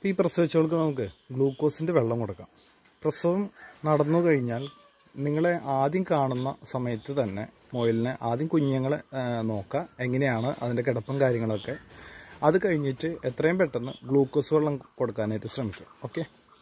അപ്പോൾ ഈ പ്രസവിച്ചവൾക്ക് നമുക്ക് ഗ്ലൂക്കോസിൻ്റെ വെള്ളം കൊടുക്കാം പ്രസവം നടന്നു കഴിഞ്ഞാൽ നിങ്ങളെ ആദ്യം കാണുന്ന സമയത്ത് തന്നെ മുയലിനെ ആദ്യം കുഞ്ഞുങ്ങളെ ആ, നോക്കുക എങ്ങനെയാണ് അതിൻ്റെ കിടപ്പും കാര്യങ്ങളൊക്കെ അത് കഴിഞ്ഞിട്ട് എത്രയും പെട്ടെന്ന് ഗ്ലൂക്കോസ് വെള്ളം കൊടുക്കാനായിട്ട് ശ്രമിക്കുക ഓക്കെ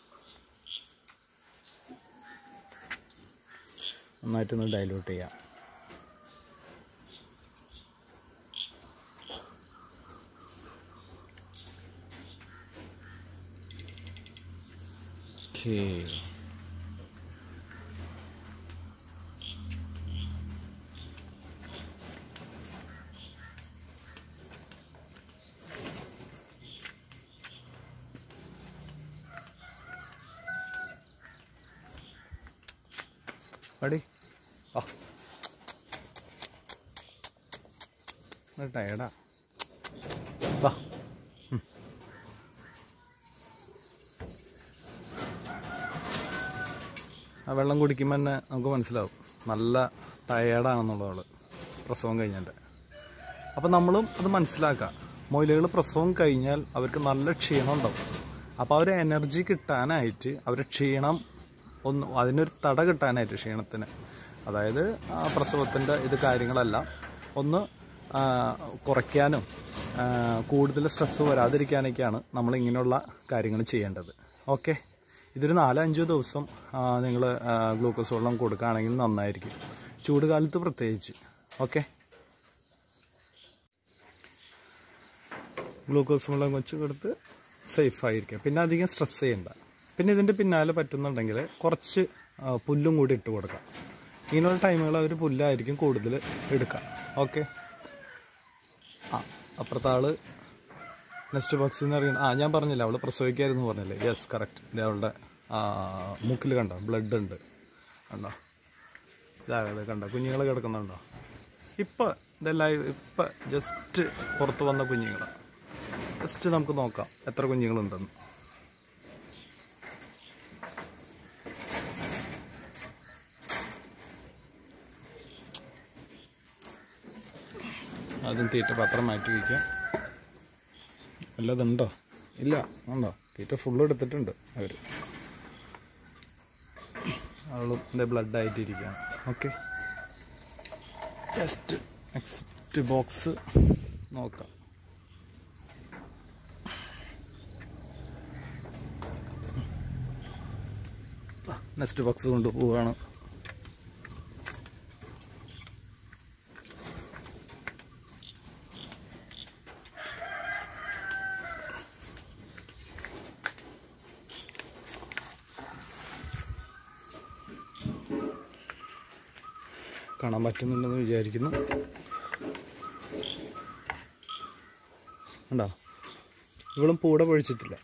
നന്നായിട്ടൊന്ന് ഡൈലൂട്ട് ചെയ്യാം ഓക്കേ അടി ആ ടയർഡാ വാ ഉം. ആ വെള്ളം കുടിക്കുമ്പോൾ തന്നെ നമുക്ക് മനസ്സിലാവും നല്ല ടയേർഡാണെന്നുള്ളത് പ്രസവം കഴിഞ്ഞിട്ട് അപ്പം നമ്മളും അത് മനസ്സിലാക്കുക മൊയിലുകൾ പ്രസവം കഴിഞ്ഞാൽ അവർക്ക് നല്ല ക്ഷീണം ഉണ്ടാവും അപ്പോൾ അവർ എനർജി കിട്ടാനായിട്ട് അവർ ക്ഷീണം ഒന്ന് അതിനൊരു തട കിട്ടാനായിട്ട് ക്ഷീണത്തിന് അതായത് ആ പ്രസവത്തിൻ്റെ ഇത് കാര്യങ്ങളെല്ലാം ഒന്ന് ആ, കുറയ്ക്കാനും ആ, കൂടുതൽ സ്ട്രെസ്സ് വരാതിരിക്കാനൊക്കെയാണ് നമ്മൾ ഇങ്ങനെയുള്ള കാര്യങ്ങൾ ചെയ്യേണ്ടത് ഓക്കെ ഇതൊരു നാലോ അഞ്ചോ ദിവസം നിങ്ങൾ ഗ്ലൂക്കോസ് വെള്ളം കൊടുക്കുകയാണെങ്കിൽ നന്നായിരിക്കും ചൂട് കാലത്ത് പ്രത്യേകിച്ച് ഓക്കെ ഗ്ലൂക്കോസ് വെള്ളം കൊച്ചു കൊടുത്ത് സേഫ് ആയിരിക്കും പിന്നെ അധികം സ്ട്രെസ് ചെയ്യണ്ട പിന്നെ ഇതിൻ്റെ പിന്നാലെ പറ്റുന്നുണ്ടെങ്കിൽ കുറച്ച് ആ, പുല്ലും കൂടി ഇട്ട് കൊടുക്കാം ഇങ്ങനെയുള്ള ടൈമുകൾ അവർ പുല്ലായിരിക്കും കൂടുതൽ എടുക്കുക ഓക്കെ ആ അപ്പുറത്തെ ആള് നെക്സ്റ്റ് ബോക്സിൽ നിന്ന് അറിയണം ആ ഞാൻ പറഞ്ഞില്ല അവൾ പ്രസവിക്കായിരുന്നു പറഞ്ഞില്ലേ യെസ് കറക്റ്റ് ഇത് അവളുടെ മൂക്കിൽ കണ്ടോ ബ്ലഡ് ഉണ്ട് കണ്ടോ ഇതാ ഇത് കണ്ടോ കുഞ്ഞുങ്ങൾ കിടക്കുന്നുണ്ടോ ഇപ്പം ഇതെല്ലാം ഇപ്പം ജസ്റ്റ് പുറത്ത് വന്ന കുഞ്ഞുങ്ങളാണ് ജസ്റ്റ് നമുക്ക് നോക്കാം എത്ര കുഞ്ഞുങ്ങളുണ്ടെന്ന് ആദ്യം തീറ്റ പാത്രം മാറ്റി വയ്ക്കാം വല്ലതുണ്ടോ ഇല്ല ഉണ്ടോ തീറ്റ ഫുള്ള് എടുത്തിട്ടുണ്ട് അവർ അവളും എൻ്റെ ബ്ലഡ് ആയിട്ടിരിക്കുകയാണ് ഓക്കെ നെക്സ്റ്റ് നെക്സ്റ്റ് ബോക്സ് നോക്കാം നെക്സ്റ്റ് ബോക്സ് കൊണ്ടുപോവുകയാണ് കാണാൻ പറ്റുന്നുണ്ടെന്ന് വിചാരിക്കുന്നു ഉണ്ടോ ഇവളും പൂട പൊഴിച്ചിട്ടില്ല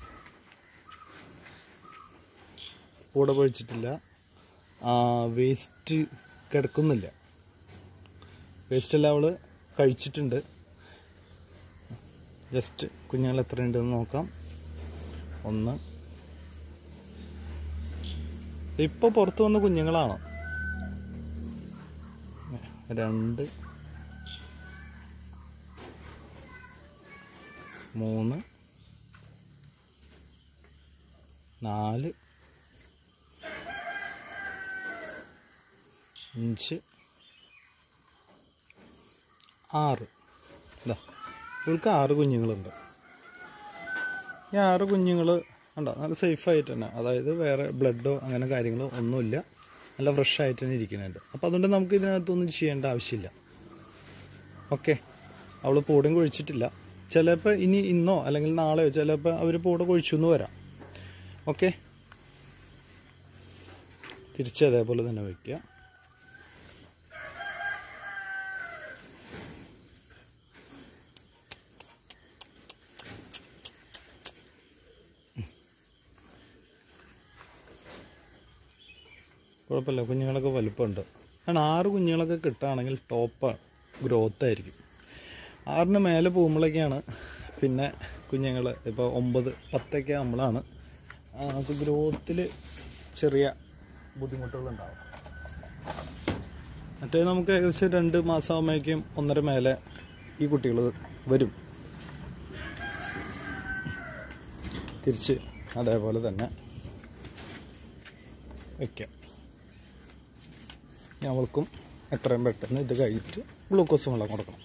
പൂട പൊഴിച്ചിട്ടില്ല വേസ്റ്റ് കിടക്കുന്നില്ല വേസ്റ്റ് എല്ലാം അവള് കഴിച്ചിട്ടുണ്ട് ജസ്റ്റ് കുഞ്ഞുങ്ങൾ എത്രയുണ്ടെന്ന് നോക്കാം ഒന്ന് ഇപ്പോൾ പുറത്ത് വന്ന കുഞ്ഞുങ്ങളാണ് രണ്ട് മൂന്ന് നാല് അഞ്ച് ആറ് ഇതാ ഇവൾക്ക് ആറ് കുഞ്ഞുങ്ങളുണ്ട് ഈ ആറ് കുഞ്ഞുങ്ങൾ ഉണ്ടോ നല്ല സേഫായിട്ട് തന്നെ അതായത് വേറെ ബ്ലഡോ അങ്ങനെ കാര്യങ്ങളോ ഒന്നുമില്ല നല്ല ഫ്രഷ് ആയിട്ട് തന്നെ ഇരിക്കുന്നുണ്ട് അപ്പോൾ അതുകൊണ്ട് നമുക്ക് ഇതിനകത്തൊന്നും ചെയ്യേണ്ട ആവശ്യമില്ല ഓക്കെ അവൾ പൂടം കൊഴിച്ചിട്ടില്ല ചിലപ്പോൾ ഇനി ഇന്നോ അല്ലെങ്കിൽ നാളെയോ ചിലപ്പോൾ അവർ പൂട കൊഴിച്ചു എന്ന് വരാം ഓക്കെ തിരിച്ച് അതേപോലെ തന്നെ വയ്ക്കുക കുഴപ്പമില്ല കുഞ്ഞുങ്ങളൊക്കെ വലുപ്പമുണ്ട് കാരണം ആറ് കുഞ്ഞുങ്ങളൊക്കെ കിട്ടുകയാണെങ്കിൽ ടോപ്പ് ഗ്രോത്ത് ആയിരിക്കും ആറിന് മേലെ പോകുമ്പോഴൊക്കെയാണ് പിന്നെ കുഞ്ഞുങ്ങൾ ഇപ്പോൾ ഒമ്പത് പത്തൊക്കെ നമ്മളാണ് നമുക്ക് ഗ്രോത്തിൽ ചെറിയ ബുദ്ധിമുട്ടുകളുണ്ടാവും മറ്റേ നമുക്ക് ഏകദേശം രണ്ട് മാസം ആകുമ്പോഴേക്കും ഒന്നര മേലെ ഈ കുട്ടികൾ വരും തിരിച്ച് അതേപോലെ തന്നെ വയ്ക്കാം ഞങ്ങൾക്കും എത്രയും പെട്ടെന്ന് ഇത് കഴിഞ്ഞിട്ട് ഗ്ലൂക്കോസ് വെള്ളം കൊടുക്കണം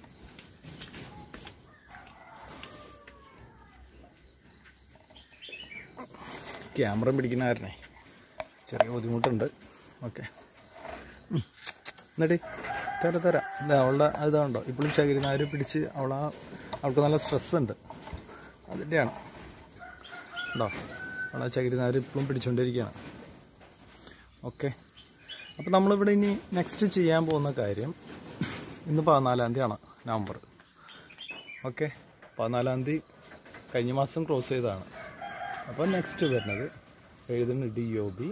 ക്യാമറ പിടിക്കുന്ന കാരണേ ചെറിയ ബുദ്ധിമുട്ടുണ്ട് ഓക്കെ എന്നിട്ട് തരാ തരാം ഇത് അവളുടെ ഇതുണ്ടോ ഇപ്പോഴും ചകിരിനാര് പിടിച്ച് അവളാ അവൾക്ക് നല്ല സ്ട്രെസ് ഉണ്ട് അതിൻ്റെയാണ് ഉണ്ടോ അവളെ ചകിരിനാര് ഇപ്പോഴും പിടിച്ചുകൊണ്ടിരിക്കുകയാണ് ഓക്കെ അപ്പോൾ നമ്മളിവിടെ ഇനി നെക്സ്റ്റ് ചെയ്യാൻ പോകുന്ന കാര്യം ഇന്ന് പതിനാലാം തീയതിയാണ് നവംബർ ഓക്കെ പതിനാലാം തീയതി കഴിഞ്ഞ മാസം ക്ലോസ് ചെയ്തതാണ് അപ്പോൾ നെക്സ്റ്റ് വരുന്നത് എഴുതുന്ന ഡി ഒ ബി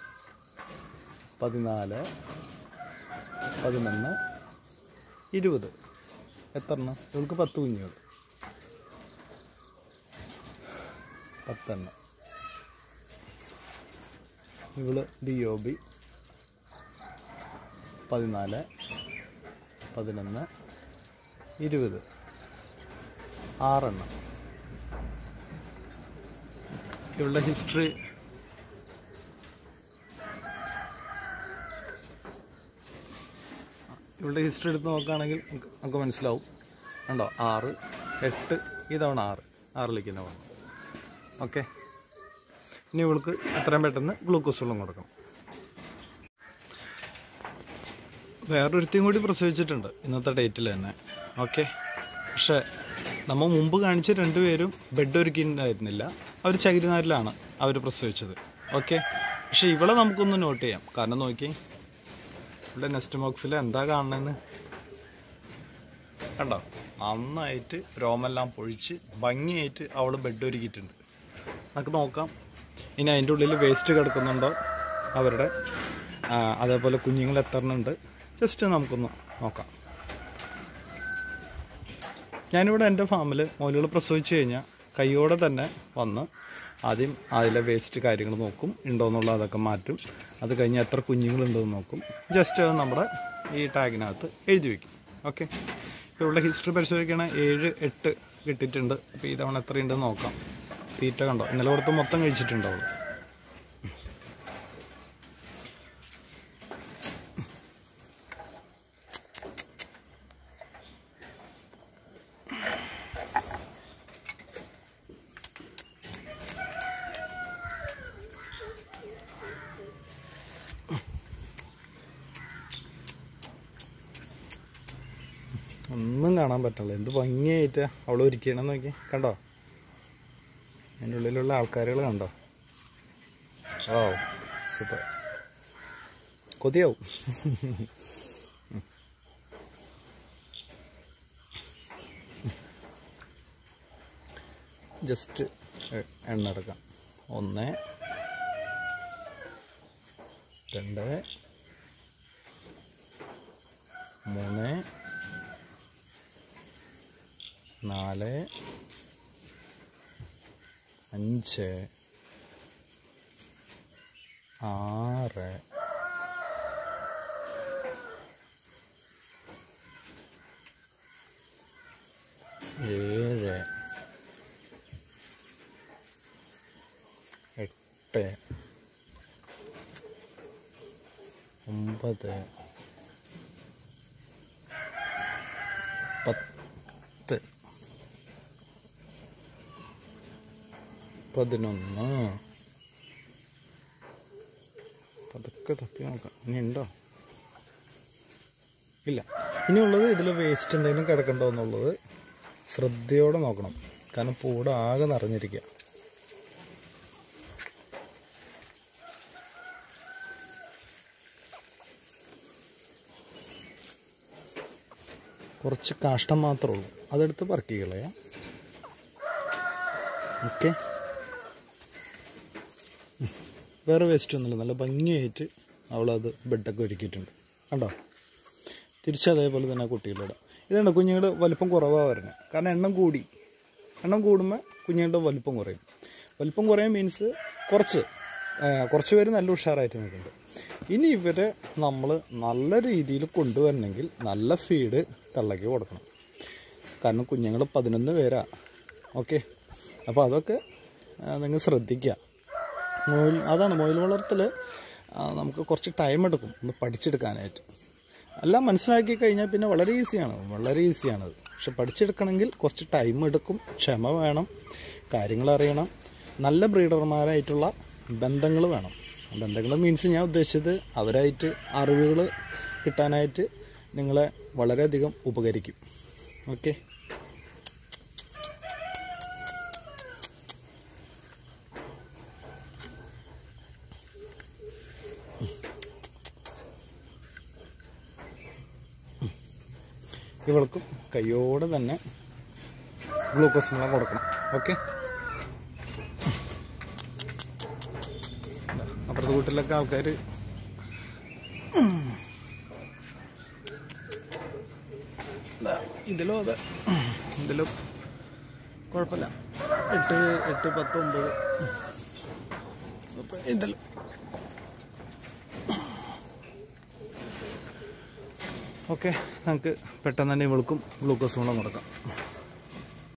പതിനാല് പതിനൊന്ന് ഇരുപത് എത്രണ്ണം ഇവൾക്ക് പത്ത് കുഞ്ഞുങ്ങൾ പത്തെണ്ണം ഇവള് ഡി ഒ ബി പതിനാല് പതിനൊന്ന് ഇരുപത് ആറെണ്ണം ഇവളുടെ ഹിസ്റ്ററി ഇവളുടെ ഹിസ്റ്ററി എടുത്ത് നോക്കുകയാണെങ്കിൽ നമുക്ക് നമുക്ക് മനസ്സിലാവും കണ്ടോ ആറ് എട്ട് ഈ തവണ ആറ് ആറിലേക്ക് തന്നെ വന്നു ഓക്കെ ഇനി ഇവൾക്ക് എത്രയും പെട്ടെന്ന് ഗ്ലൂക്കോസ് വെള്ളം കൊടുക്കണം വേറൊരുത്തിയും കൂടി പ്രസവിച്ചിട്ടുണ്ട് ഇന്നത്തെ ഡേറ്റിൽ തന്നെ ഓക്കെ പക്ഷേ നമ്മൾ മുമ്പ് കാണിച്ച രണ്ടുപേരും ബെഡ് ഒരുക്കിയിട്ടുണ്ടായിരുന്നില്ല അവർ ചകിരിനാരിലാണ് അവർ പ്രസവിച്ചത് ഓക്കെ പക്ഷെ ഇവളെ നമുക്കൊന്ന് നോട്ട് ചെയ്യാം കാരണം നോക്കി ഇവിടെ നെക്സ്റ്റ് ബോക്സിൽ എന്താ കാണണമെന്ന് കണ്ടോ നന്നായിട്ട് രോമെല്ലാം പൊഴിച്ച് ഭംഗിയായിട്ട് അവൾ ബെഡ് ഒരുക്കിയിട്ടുണ്ട് നമുക്ക് നോക്കാം ഇനി അതിൻ്റെ ഉള്ളിൽ വേസ്റ്റ് കിടക്കുന്നുണ്ടോ അവരുടെ ആ, അതേപോലെ കുഞ്ഞുങ്ങൾ എത്രണ്ണുണ്ട് ജസ്റ്റ് നമുക്കൊന്ന് നോക്കാം ഞാനിവിടെ എൻ്റെ ഫാമിൽ മോലുകൾ പ്രസവിച്ച് കഴിഞ്ഞാൽ കൈയോടെ തന്നെ വന്ന് ആദ്യം അതിലെ വേസ്റ്റ് കാര്യങ്ങൾ നോക്കും ഉണ്ടോ എന്നുള്ള അതൊക്കെ മാറ്റും അത് കഴിഞ്ഞ് എത്ര കുഞ്ഞുങ്ങളുണ്ടോ എന്ന് നോക്കും ജസ്റ്റ് അത് നമ്മുടെ ഈ ടാഗിനകത്ത് എഴുതി വയ്ക്കും ഓക്കെ ഇപ്പോൾ ഇവിടെ ഹിസ്റ്ററി പരിശോധിക്കുകയാണെങ്കിൽ ഏഴ് എട്ട് കിട്ടിയിട്ടുണ്ട് അപ്പോൾ ഈ തവണ എത്രയുണ്ടെന്ന് നോക്കാം തീറ്റ കണ്ടോ ഇന്നലെ കൊടുത്ത് മൊത്തം കഴിച്ചിട്ടുണ്ടോ അവള് ഒന്നും കാണാൻ പറ്റില്ല എന്ത് ഭംഗിയായിട്ട് അവൾ ഒരുക്കണം നോക്കി കണ്ടോ അതിൻ്റെ ഉള്ളിലുള്ള ആൾക്കാരുകൾ കണ്ടോ ഓ സൂപ്പർ കൊതിയാവും ജസ്റ്റ് എണ്ണ എടുക്കാം ഒന്ന് രണ്ട് മൂന്ന് നാല് അഞ്ച് ആറ് ഏഴ് എട്ട് ഒമ്പത് പത്ത് പതിനൊന്ന് പതുക്കെ തപ്പി നോക്കാം ഇനി ഉണ്ടോ ഇല്ല ഇനിയുള്ളത് ഇതിൽ വേസ്റ്റ് എന്തെങ്കിലും കിടക്കണ്ടോ എന്നുള്ളത് ശ്രദ്ധയോടെ നോക്കണം കാരണം പൂട ആകെ നിറഞ്ഞിരിക്കുക കുറച്ച് കാഷ്ടം മാത്രമേ ഉള്ളൂ അതെടുത്ത് പറക്കി കളയാം ഓക്കെ വേറെ വേസ്റ്റ് ഒന്നുമില്ല നല്ല ഭംഗിയായിട്ട് അവളത് ബെഡൊക്കെ ഒരുക്കിയിട്ടുണ്ട് കണ്ടോ തിരിച്ച് അതേപോലെ തന്നെ കുട്ടികളിടാം ഇതുണ്ട് കുഞ്ഞുങ്ങളുടെ വലിപ്പം കുറവാണ് വരുന്നത് കാരണം എണ്ണം കൂടി എണ്ണം കൂടുമ്പോൾ കുഞ്ഞുങ്ങളുടെ വലിപ്പം കുറയും വലിപ്പം കുറയും മീൻസ് കുറച്ച് ആ, കുറച്ച് പേര് നല്ല ഉഷാറായിട്ട് നിൽക്കുന്നുണ്ട് ഇനി ഇവരെ നമ്മൾ നല്ല രീതിയിൽ കൊണ്ടുവരണമെങ്കിൽ നല്ല ഫീഡ് തള്ളക്കി കൊടുക്കണം കാരണം കുഞ്ഞുങ്ങൾ പതിനൊന്ന് പേരാ ഓക്കെ അപ്പോൾ അതൊക്കെ നിങ്ങൾ ശ്രദ്ധിക്കുക മൊയിൽ അതാണ് മൊയിൽ വളർത്തൽ നമുക്ക് കുറച്ച് ടൈം എടുക്കും ഒന്ന് പഠിച്ചെടുക്കാനായിട്ട് എല്ലാം മനസ്സിലാക്കി കഴിഞ്ഞാൽ പിന്നെ വളരെ ഈസിയാണ് വളരെ ഈസിയാണത് പക്ഷെ പഠിച്ചെടുക്കണമെങ്കിൽ കുറച്ച് ടൈം എടുക്കും ക്ഷമ വേണം കാര്യങ്ങൾ അറിയണം നല്ല ബ്രീഡർമാരായിട്ടുള്ള ബന്ധങ്ങൾ വേണം ബന്ധങ്ങൾ മീൻസ് ഞാൻ ഉദ്ദേശിച്ചത് അവരായിട്ട് അറിവുകൾ കിട്ടാനായിട്ട് നിങ്ങളെ വളരെയധികം ഉപകരിക്കും ഓക്കെ ഇവൾക്കും കയ്യോടെ തന്നെ ഗ്ലൂക്കോസ് വെള്ളം കൊടുക്കണം ഓക്കെ അപ്പുറത്തെ വീട്ടിലൊക്കെ ആൾക്കാർ ഇതിലും അതെ ഇതിലും കുഴപ്പമില്ല എട്ട് എട്ട് പത്ത് ഒമ്പത് അപ്പം ഇതിൽ ഓക്കെ നമുക്ക് പെട്ടെന്ന് തന്നെ ഇവൾക്കും ഗ്ലൂക്കോസ് വെള്ളം കൊടുക്കാം